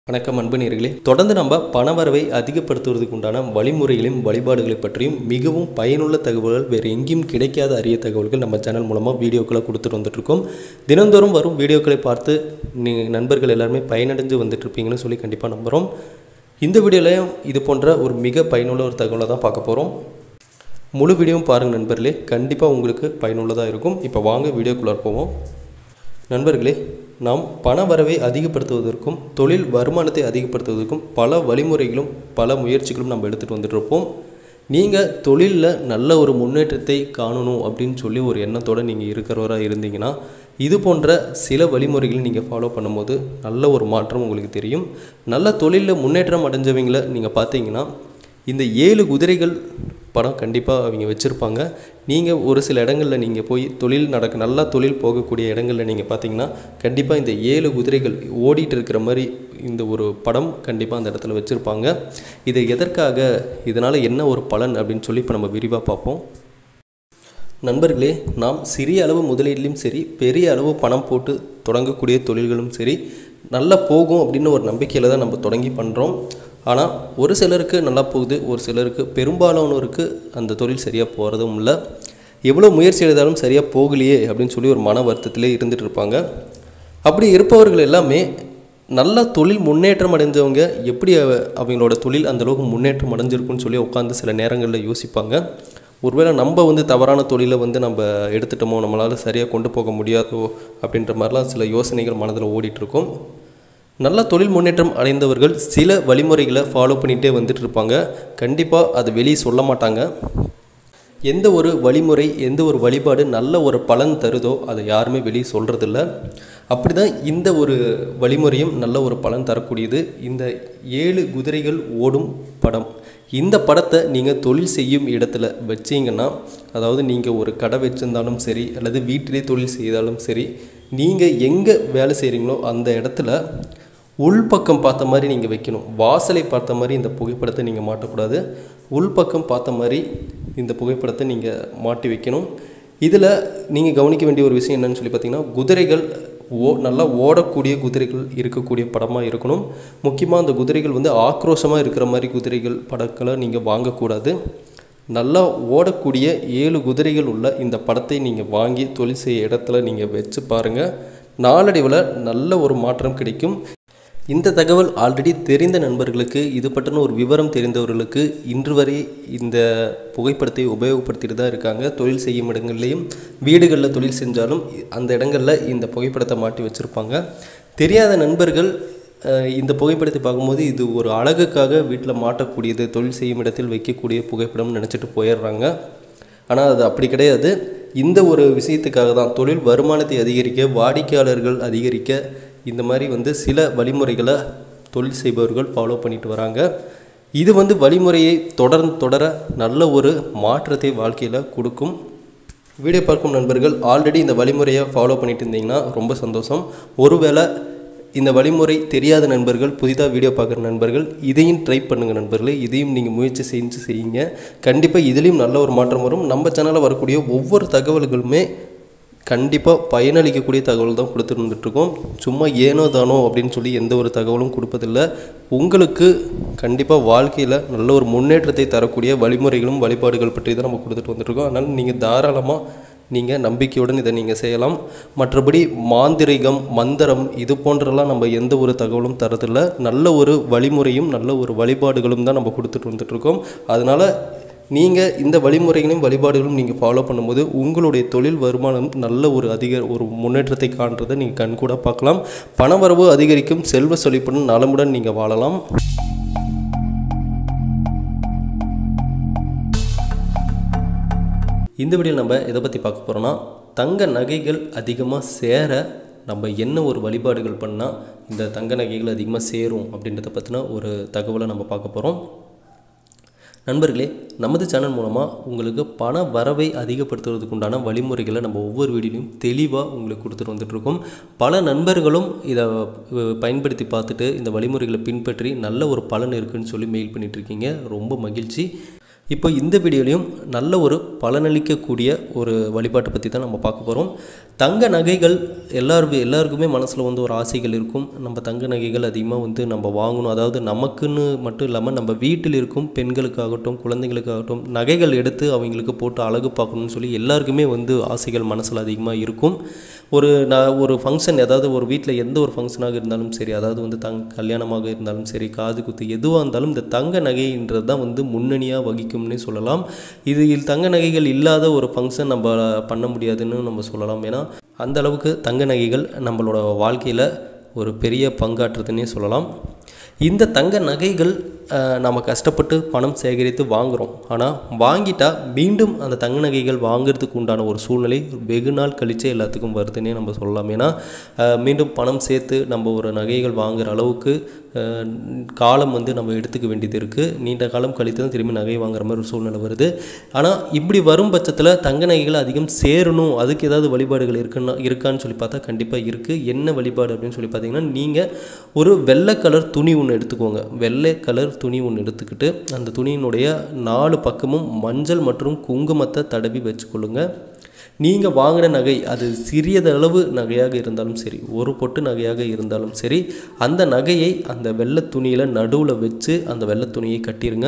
வணக்கம் அன்பு நேயர்களே தொடர்ந்து நம்ம பணவரவை அதிகப்படுத்துவதற்கு உண்டான வழிமுறைகளையும் வழிபாடுகளை பற்றியும் மிகவும் பயனுள்ள தகவல்கள் வேறு எங்கேயும் கிடைக்காத அரிய தகவல்கள் நம்ம சேனல் மூலமாக வீடியோக்களை கொடுத்துட்டு வந்துட்டுருக்கோம் தினந்தோறும் வரும் வீடியோக்களை பார்த்து நீ நண்பர்கள் எல்லாருமே பயனடைஞ்சு வந்துட்டு இருப்பீங்கன்னு சொல்லி கண்டிப்பாக நம்புகிறோம் இந்த வீடியோலையும் இது போன்ற ஒரு மிக பயனுள்ள ஒரு தகவலை தான் பார்க்க போகிறோம் முழு வீடியோவும் பாருங்கள் நண்பர்களே கண்டிப்பாக உங்களுக்கு பயனுள்ளதாக இருக்கும் இப்போ வாங்க வீடியோக்குள்ளே போவோம் நண்பர்களே நாம் பண வரவை அதிகப்படுத்துவதற்கும் தொழில் வருமானத்தை அதிகப்படுத்துவதற்கும் பல வழிமுறைகளும் பல முயற்சிகளும் நம்ம எடுத்துகிட்டு வந்துட்டு இருப்போம் நீங்கள் தொழிலில் நல்ல ஒரு முன்னேற்றத்தை காணணும் அப்படின்னு சொல்லி ஒரு எண்ணத்தோடு நீங்கள் இருக்கிறவராக இருந்தீங்கன்னா இது போன்ற சில வழிமுறைகளை நீங்கள் ஃபாலோ பண்ணும்போது நல்ல ஒரு மாற்றம் உங்களுக்கு தெரியும் நல்ல தொழிலில் முன்னேற்றம் அடைஞ்சவங்கள நீங்கள் பார்த்தீங்கன்னா இந்த ஏழு குதிரைகள் படம் கண்டிப்பாக அவங்க வச்சுருப்பாங்க நீங்கள் ஒரு சில இடங்களில் நீங்கள் போய் தொழில் நடக்க நல்லா தொழில் போகக்கூடிய இடங்களில் நீங்கள் பார்த்தீங்கன்னா கண்டிப்பாக இந்த ஏழு குதிரைகள் ஓடிட்டு இருக்கிற மாதிரி இந்த ஒரு படம் கண்டிப்பாக அந்த இடத்துல வச்சுருப்பாங்க இது எதற்காக இதனால் என்ன ஒரு பலன் அப்படின்னு சொல்லி இப்போ நம்ம விரிவாக பார்ப்போம் நண்பர்களே நாம் சிறிய அளவு முதலீட்லையும் சரி பெரிய அளவு பணம் போட்டு தொடங்கக்கூடிய தொழில்களும் சரி நல்லா போகும் அப்படின்னு ஒரு நம்பிக்கையில் தான் நம்ம தொடங்கி பண்ணுறோம் ஆனால் ஒரு சிலருக்கு நல்லா போகுது ஒரு சிலருக்கு பெரும்பாலானோருக்கு அந்த தொழில் சரியாக போகிறதும் இல்லை எவ்வளோ முயற்சி எடுத்தாலும் சரியாக போகலையே அப்படின்னு சொல்லி ஒரு மன வருத்தத்திலே இருந்துகிட்டு இருப்பாங்க அப்படி இருப்பவர்கள் எல்லாமே நல்ல தொழில் முன்னேற்றம் அடைஞ்சவங்க எப்படி அவ- அவங்களோட தொழில் அந்தளவுக்கு முன்னேற்றம் அடைஞ்சிருக்குன்னு சொல்லி உட்காந்து சில நேரங்களில் யோசிப்பாங்க ஒருவேளை நம்ம வந்து தவறான தொழிலை வந்து நம்ம எடுத்துட்டோமோ நம்மளால் சரியாக கொண்டு போக முடியாதோ அப்படின்ற மாதிரிலாம் சில யோசனைகள் மனதில் ஓடிட்டுருக்கும் நல்ல தொழில் முன்னேற்றம் அடைந்தவர்கள் சில வழிமுறைகளை ஃபாலோ பண்ணிகிட்டே வந்துட்டு இருப்பாங்க கண்டிப்பாக அது வெளியே சொல்ல மாட்டாங்க எந்த ஒரு வழிமுறை எந்த ஒரு வழிபாடு நல்ல ஒரு பலன் தருதோ அதை யாருமே வெளியே சொல்கிறதில்ல அப்படி தான் இந்த ஒரு வழிமுறையும் நல்ல ஒரு பலன் தரக்கூடியது இந்த ஏழு குதிரைகள் ஓடும் படம் இந்த படத்தை நீங்கள் தொழில் செய்யும் இடத்துல வச்சீங்கன்னா அதாவது நீங்கள் ஒரு கடை வச்சிருந்தாலும் சரி அல்லது வீட்டிலே தொழில் செய்தாலும் சரி நீங்கள் எங்கே வேலை செய்கிறீங்களோ அந்த இடத்துல உள்பக்கம் பார்த்த மாதிரி நீங்கள் வைக்கணும் வாசலை பார்த்த மாதிரி இந்த புகைப்படத்தை நீங்கள் மாட்டக்கூடாது உள்பக்கம் பார்த்த மாதிரி இந்த புகைப்படத்தை நீங்கள் மாட்டி வைக்கணும் இதில் நீங்கள் கவனிக்க வேண்டிய ஒரு விஷயம் என்னன்னு சொல்லி பார்த்தீங்கன்னா குதிரைகள் ஓ நல்லா ஓடக்கூடிய குதிரைகள் இருக்கக்கூடிய படமாக இருக்கணும் முக்கியமாக அந்த குதிரைகள் வந்து ஆக்ரோஷமாக இருக்கிற மாதிரி குதிரைகள் படங்களை நீங்கள் வாங்கக்கூடாது நல்லா ஓடக்கூடிய ஏழு குதிரைகள் உள்ள இந்த படத்தை நீங்கள் வாங்கி தொழில் செய்ய இடத்துல நீங்கள் வச்சு பாருங்கள் நாளடைவில் நல்ல ஒரு மாற்றம் கிடைக்கும் இந்த தகவல் ஆல்ரெடி தெரிந்த நண்பர்களுக்கு இது பற்றின ஒரு விவரம் தெரிந்தவர்களுக்கு இன்று வரை இந்த புகைப்படத்தை உபயோகப்படுத்திட்டு தான் இருக்காங்க தொழில் செய்யும் இடங்கள்லையும் வீடுகளில் தொழில் செஞ்சாலும் அந்த இடங்களில் இந்த புகைப்படத்தை மாட்டி வச்சுருப்பாங்க தெரியாத நண்பர்கள் அஹ், இந்த புகைப்படத்தை பார்க்கும்போது இது ஒரு அழகுக்காக வீட்டில் மாட்டக்கூடியது தொழில் செய்யும் இடத்தில் வைக்கக்கூடிய புகைப்படம்னு நினச்சிட்டு போயிடுறாங்க ஆனால் அது அப்படி கிடையாது இந்த ஒரு விஷயத்துக்காக தான் தொழில் வருமானத்தை அதிகரிக்க வாடிக்கையாளர்கள் அதிகரிக்க இந்த மாதிரி வந்து சில வழிமுறைகளை தொழில் செய்பவர்கள் ஃபாலோ பண்ணிட்டு வராங்க இது வந்து வழிமுறையை தொடர்ந்து தொடர நல்ல ஒரு மாற்றத்தை வாழ்க்கையில் கொடுக்கும் வீடியோ பார்க்கும் நண்பர்கள் ஆல்ரெடி இந்த வழிமுறையை ஃபாலோ பண்ணிட்டு இருந்தீங்கன்னா ரொம்ப சந்தோஷம் ஒருவேளை இந்த வழிமுறை தெரியாத நண்பர்கள் புதிதாக வீடியோ பார்க்குற நண்பர்கள் இதையும் ட்ரை பண்ணுங்கள் நண்பர்களே இதையும் நீங்கள் முயற்சி செஞ்சு செய்யுங்க கண்டிப்பாக இதுலேயும் நல்ல ஒரு மாற்றம் வரும் நம்ம சேனலில் வரக்கூடிய ஒவ்வொரு தகவல்களுமே கண்டிப்பாக பயனளிக்கக்கூடிய தகவல் தான் கொடுத்துட்டு வந்துட்டுருக்கோம் சும்மா ஏனோ தானோ அப்படின்னு சொல்லி எந்த ஒரு தகவலும் கொடுப்பதில்ல உங்களுக்கு கண்டிப்பாக வாழ்க்கையில் நல்ல ஒரு முன்னேற்றத்தை தரக்கூடிய வழிமுறைகளும் வழிபாடுகள் பற்றி தான் நம்ம கொடுத்துட்டு வந்துட்டுருக்கோம் அதனால் நீங்கள் தாராளமாக நீங்கள் நம்பிக்கையுடன் இதை நீங்கள் செய்யலாம் மற்றபடி மாந்திரிகம் மந்திரம் இது போன்றெல்லாம் நம்ம எந்த ஒரு தகவலும் தரதில்ல நல்ல ஒரு வழிமுறையும் நல்ல ஒரு வழிபாடுகளும் தான் நம்ம கொடுத்துட்டு வந்துட்டுருக்கோம் அதனால் நீங்கள் இந்த வழிமுறைகளையும் வழிபாடுகளும் நீங்கள் ஃபாலோ பண்ணும்போது உங்களுடைய தொழில் வருமானம் நல்ல ஒரு அதிக ஒரு முன்னேற்றத்தை காண்றதை நீங்கள் கண்கூட பார்க்கலாம் பணவரவு அதிகரிக்கும் செல்வ செழிப்புடன் நலமுடன் நீங்கள் வாழலாம் இந்த வீடியோ நம்ம எதை பற்றி பார்க்க போகிறோன்னா தங்க நகைகள் அதிகமாக சேர நம்ம என்ன ஒரு வழிபாடுகள் பண்ணால் இந்த தங்க நகைகள் அதிகமாக சேரும் அப்படின்றத பற்றின ஒரு தகவலை நம்ம பார்க்க போகிறோம் நண்பர்களே நமது சேனல் மூலமாக உங்களுக்கு பண வரவை அதிகப்படுத்துவதற்கு உண்டான வழிமுறைகளை நம்ம ஒவ்வொரு வீடியோலையும் தெளிவாக உங்களுக்கு கொடுத்துட்டு வந்துட்டுருக்கோம் பல நண்பர்களும் இதை அஹ், பயன்படுத்தி பார்த்துட்டு இந்த வழிமுறைகளை பின்பற்றி நல்ல ஒரு பலன் இருக்குன்னு சொல்லி மெயில் பண்ணிட்டு இருக்கீங்க ரொம்ப மகிழ்ச்சி இப்போ இந்த வீடியோலையும் நல்ல ஒரு பலனளிக்கக்கூடிய ஒரு வழிபாட்டை பற்றி தான் நம்ம பார்க்க போகிறோம் தங்க நகைகள் எல்லாருமே எல்லாருக்குமே மனசில் வந்து ஒரு ஆசைகள் இருக்கும் நம்ம தங்க நகைகள் அதிகமாக வந்து நம்ம வாங்கணும் அதாவது நமக்குன்னு மட்டும் இல்லாமல் நம்ம வீட்டில் இருக்கும் பெண்களுக்காகட்டும் குழந்தைகளுக்காகட்டும் நகைகள் எடுத்து அவங்களுக்கு போட்டு அழகு பார்க்கணும்னு சொல்லி எல்லாருக்குமே வந்து ஆசைகள் மனசில் அதிகமாக இருக்கும் ஒரு நான் ஒரு ஃபங்க்ஷன் அதாவது ஒரு வீட்டில் எந்த ஒரு ஃபங்க்ஷனாக இருந்தாலும் சரி அதாவது வந்து தங் கல்யாணமாக இருந்தாலும் சரி காது குத்து எதுவாக இருந்தாலும் இந்த தங்க நகைன்றது தான் வந்து முன்னணியாக வகிக்கும்னே சொல்லலாம் இது இல் தங்க நகைகள் இல்லாத ஒரு ஃபங்க்ஷன் நம்ம பண்ண முடியாதுன்னு நம்ம சொல்லலாம் ஏன்னா அந்த அளவுக்கு தங்க நகைகள் நம்மளோட வாழ்க்கையில் ஒரு பெரிய பங்காற்றுதுன்னே சொல்லலாம் இந்த தங்க நகைகள் அஹ், நம்ம கஷ்டப்பட்டு பணம் சேகரித்து வாங்குகிறோம் ஆனால் வாங்கிட்டா மீண்டும் அந்த தங்க நகைகள் வாங்குறதுக்கு உண்டான ஒரு சூழ்நிலை வெகு நாள் கழிச்சே எல்லாத்துக்கும் வருதுன்னே நம்ம சொல்லலாம் ஏன்னா அஹ், மீண்டும் பணம் சேர்த்து நம்ம ஒரு நகைகள் வாங்குற அளவுக்கு அஹ், காலம் வந்து நம்ம எடுத்துக்க வேண்டியது இருக்குது நீண்ட காலம் கழித்து தான் திரும்பி நகை வாங்குற மாதிரி ஒரு சூழ்நிலை வருது ஆனால் இப்படி வரும் பட்சத்தில் தங்க நகைகள் அதிகம் சேரணும் அதுக்கு ஏதாவது வழிபாடுகள் இருக்குன்னா இருக்கான்னு சொல்லி பார்த்தா கண்டிப்பாக இருக்குது என்ன வழிபாடு அப்படின்னு சொல்லி பார்த்தீங்கன்னா நீங்கள் ஒரு வெள்ளை கலர் துணி ஒன்று எடுத்துக்கோங்க வெள்ளை கலர் துணி ஒன்று எடுத்துக்கிட்டு அந்த துணியினுடைய நாலு பக்கமும் மஞ்சள் மற்றும் குங்குமத்தை தடவி வச்சுக்கொள்ளுங்க நீங்கள் வாங்கின நகை அது சிறியதளவு நகையாக இருந்தாலும் சரி ஒரு பொட்டு நகையாக இருந்தாலும் சரி அந்த நகையை அந்த வெள்ளை துணியில் நடுவில் வச்சு அந்த வெள்ளை துணியை கட்டிருங்க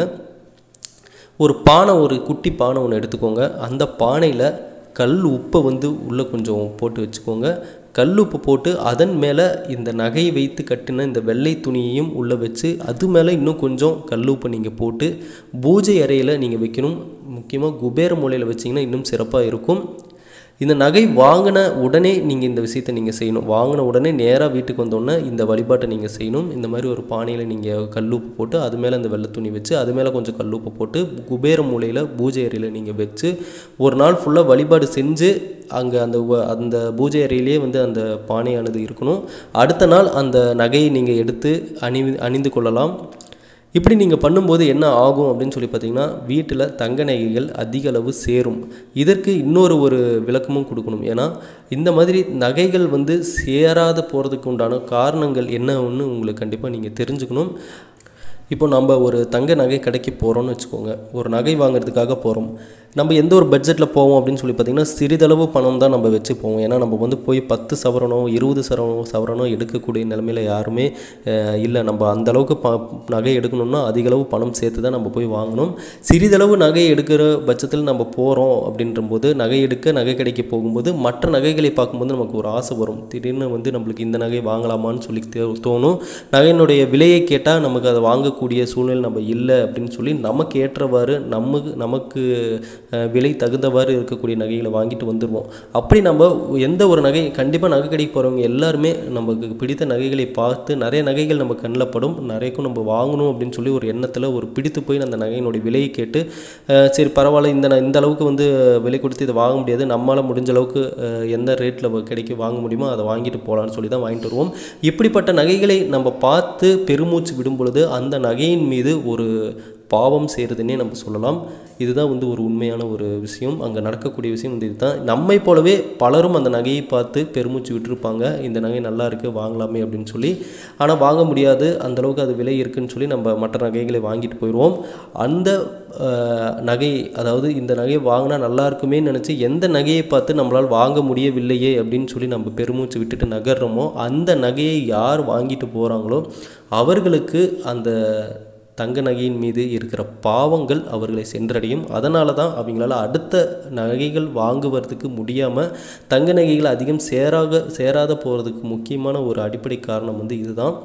ஒரு பானை ஒரு குட்டி பானை ஒன்று எடுத்துக்கோங்க அந்த பானையில் கல் உப்பை வந்து உள்ளே கொஞ்சம் போட்டு வச்சுக்கோங்க கல் உப்பு போட்டு அதன் மேலே இந்த நகையை வைத்து கட்டின இந்த வெள்ளை துணியையும் உள்ளே வச்சு அது மேலே இன்னும் கொஞ்சம் கல் உப்பை நீங்கள் போட்டு பூஜை அறையில் நீங்கள் வைக்கணும் முக்கியமாக குபேர மூலையில் வச்சிங்கன்னா இன்னும் சிறப்பாக இருக்கும் இந்த நகை வாங்கின உடனே நீங்கள் இந்த விஷயத்தை நீங்கள் செய்யணும் வாங்கின உடனே நேராக வீட்டுக்கு வந்தோடனே இந்த வழிபாட்டை நீங்கள் செய்யணும் இந்த மாதிரி ஒரு பானையில் நீங்கள் கல்லுப்பு போட்டு அது மேலே அந்த வெள்ளை துணி வச்சு அது மேலே கொஞ்சம் கல்லுப்பு போட்டு குபேர மூலையில் பூஜை அறையில் நீங்கள் வச்சு ஒரு நாள் ஃபுல்லாக வழிபாடு செஞ்சு அங்கே அந்த வ- அந்த பூஜை அறையிலே வந்து அந்த பானையானது இருக்கணும் அடுத்த நாள் அந்த நகையை நீங்கள் எடுத்து அணி அணிந்து கொள்ளலாம் இப்படி நீங்கள் பண்ணும்போது என்ன ஆகும் அப்படின்னு சொல்லி பார்த்தீங்கன்னா வீட்டில் தங்க நகைகள் அதிக அளவு சேரும் இதற்கு இன்னொரு ஒரு விளக்கமும் கொடுக்கணும் ஏன்னா இந்த மாதிரி நகைகள் வந்து சேராத போகிறதுக்கு உண்டான காரணங்கள் என்னன்னு உங்களுக்கு கண்டிப்பாக நீங்கள் தெரிஞ்சுக்கணும் இப்போ நம்ம ஒரு தங்க நகை கடைக்கு போகிறோம்னு வச்சுக்கோங்க ஒரு நகை வாங்குறதுக்காக போகிறோம் நம்ம எந்த ஒரு பட்ஜெட்டில் போவோம் அப்படின்னு சொல்லி பார்த்தீங்கன்னா சிறிதளவு பணம் தான் நம்ம வச்சு போவோம் ஏன்னா நம்ம வந்து போய் பத்து சவரனோ இருபது சவரனோ சவரனோ எடுக்கக்கூடிய நிலமையில யாருமே அஹ், இல்லை நம்ம அந்த அளவுக்கு ப நகை எடுக்கணும்னா அதிக அளவு பணம் சேர்த்து தான் நம்ம போய் வாங்கணும் சிறிதளவு நகை எடுக்கிற பட்சத்தில் நம்ம போகிறோம் அப்படின்றபோது நகை எடுக்க நகை கடைக்கு போகும்போது மற்ற நகைகளை பார்க்கும்போது நமக்கு ஒரு ஆசை வரும் திடீர்னு வந்து நம்மளுக்கு இந்த நகை வாங்கலாமான்னு சொல்லி தே- தோணும் நகையினுடைய விலையை கேட்டால் நமக்கு அதை வாங்கக்கூடிய சூழ்நிலை நம்ம இல்லை அப்படின்னு சொல்லி நமக்கு ஏற்றவாறு நமக்கு நமக்கு அஹ், விலை தகுந்தவாறு இருக்கக்கூடிய நகைகளை வாங்கிட்டு வந்துடுவோம் அப்படி நம்ம எந்த ஒரு நகை கண்டிப்பாக நகை கடைக்கு போகிறவங்க எல்லாருமே நமக்கு பிடித்த நகைகளை பார்த்து நிறைய நகைகள் நம்ம கண்ணில் படும் நிறையக்கும் நம்ம வாங்கணும் அப்படின்னு சொல்லி ஒரு எண்ணத்தில் ஒரு பிடித்து போய் அந்த நகையினுடைய விலையை கேட்டு அஹ், சரி பரவாயில்ல இந்த ந- இந்த அளவுக்கு வந்து விலை கொடுத்து இதை வாங்க முடியாது நம்மளால் முடிஞ்ச அளவுக்கு அஹ், எந்த ரேட்டில் கிடைக்க வாங்க முடியுமோ அதை வாங்கிட்டு போகலான்னு சொல்லி தான் வாங்கிட்டு வருவோம் இப்படிப்பட்ட நகைகளை நம்ம பார்த்து பெருமூச்சு விடும் பொழுது அந்த நகையின் மீது ஒரு பாவம் செய்கிறதுனே நம்ம சொல்லலாம் இதுதான் வந்து ஒரு உண்மையான ஒரு விஷயம் அங்கே நடக்கக்கூடிய விஷயம் வந்து இதுதான் நம்மை போலவே பலரும் அந்த நகையை பார்த்து பெருமூச்சு விட்டுருப்பாங்க இந்த நகை நல்லா இருக்குது வாங்கலாமே அப்படின்னு சொல்லி ஆனால் வாங்க முடியாது அந்த அளவுக்கு அது விலை இருக்குன்னு சொல்லி நம்ம மற்ற நகைகளை வாங்கிட்டு போயிடுவோம் அந்த அஹ், நகை அதாவது இந்த நகையை வாங்கினா நல்லா இருக்குமே நினச்சி எந்த நகையை பார்த்து நம்மளால் வாங்க முடியவில்லையே அப்படின்னு சொல்லி நம்ம பெருமூச்சு விட்டுட்டு நகர்றோமோ அந்த நகையை யார் வாங்கிட்டு போகிறாங்களோ அவர்களுக்கு அந்த தங்க நகையின் மீது இருக்கிற பாவங்கள் அவர்களை சென்றடையும் அதனால தான் அவங்களால அடுத்த நகைகள் வாங்குவதற்கு முடியாமல் தங்க நகைகள் அதிகம் சேராக சேராத போகிறதுக்கு முக்கியமான ஒரு அடிப்படை காரணம் வந்து இதுதான்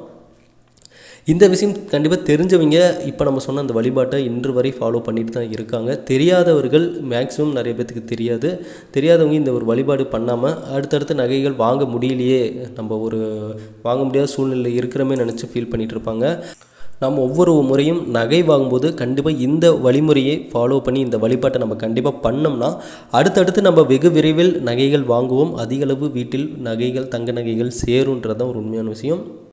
இந்த விஷயம் கண்டிப்பாக தெரிஞ்சவங்க இப்போ நம்ம சொன்ன அந்த வழிபாட்டை இன்று வரை ஃபாலோ பண்ணிட்டு தான் இருக்காங்க தெரியாதவர்கள் மேக்ஸிமம் நிறைய பேத்துக்கு தெரியாது தெரியாதவங்க இந்த ஒரு வழிபாடு பண்ணாமல் அடுத்தடுத்த நகைகள் வாங்க முடியலையே நம்ம ஒரு வாங்க முடியாத சூழ்நிலை இருக்கிறமே நினச்சி ஃபீல் பண்ணிட்டு இருப்பாங்க நம்ம ஒவ்வொரு முறையும் நகை வாங்கும்போது கண்டிப்பாக இந்த வழிமுறையை ஃபாலோ பண்ணி இந்த வழிபாட்டை நம்ம கண்டிப்பாக பண்ணோம்னா அடுத்தடுத்து நம்ம வெகு விரைவில் நகைகள் வாங்குவோம் அதிகளவு வீட்டில் நகைகள் தங்க நகைகள் சேருன்றது தான் ஒரு உண்மையான விஷயம்